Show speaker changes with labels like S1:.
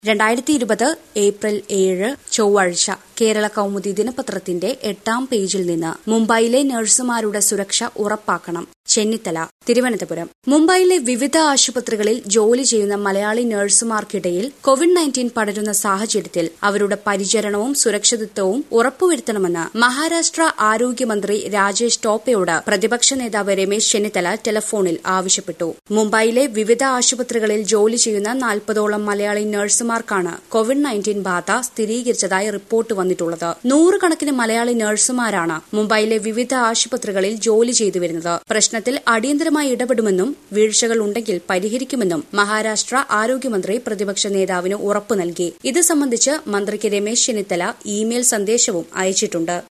S1: രണ്ടായിരത്തി ഇരുപത് ഏപ്രിൽ ഏഴ് ചൊവ്വാഴ്ച കേരള കൗമുദി ദിനപത്രത്തിന്റെ എട്ടാം പേജിൽ നിന്ന് മുംബൈയിലെ നഴ്സുമാരുടെ സുരക്ഷ ഉറപ്പാക്കണം ചെന്നിത്തല തിരുവനന്തപുരം മുംബൈയിലെ വിവിധ ആശുപത്രികളിൽ ജോലി ചെയ്യുന്ന മലയാളി നഴ്സുമാർക്കിടയിൽ കോവിഡ് നയൻറ്റീൻ പടരുന്ന സാഹചര്യത്തിൽ അവരുടെ പരിചരണവും സുരക്ഷിതത്വവും ഉറപ്പുവരുത്തണമെന്ന് മഹാരാഷ്ട്ര ആരോഗ്യമന്ത്രി രാജേഷ് ടോപ്പെയോട് പ്രതിപക്ഷ നേതാവ് രമേശ് ചെന്നിത്തല ടെലഫോണിൽ ആവശ്യപ്പെട്ടു മുംബൈയിലെ വിവിധ ആശുപത്രികളിൽ ജോലി ചെയ്യുന്ന നാൽപ്പതോളം മലയാളി നഴ്സുമാർക്കാണ് കോവിഡ് നയൻറ്റീൻ ബാധ സ്ഥിരീകരിച്ചതായി റിപ്പോർട്ട് വന്നിട്ടുള്ളത് നൂറുകണക്കിന് മലയാളി നഴ്സുമാരാണ് മുംബൈയിലെ വിവിധ ആശുപത്രികളിൽ ജോലി ചെയ്തു വരുന്നത് പ്രശ്നത്തിൽ അടിയന്തരമായി ഇടപെടുമെന്നും വീഴ്ചകൾ ഉണ്ടെങ്കിൽ പരിഹരിക്കുമെന്നും മഹാരാഷ്ട്ര ആരോഗ്യമന്ത്രി പ്രതിപക്ഷ നേതാവിന് ഉറപ്പു നൽകി ഇത് സംബന്ധിച്ച് മന്ത്രിക്ക് രമേശ് ചെന്നിത്തല ഇമെയിൽ സന്ദേശവും അയച്ചിട്ടുണ്ട്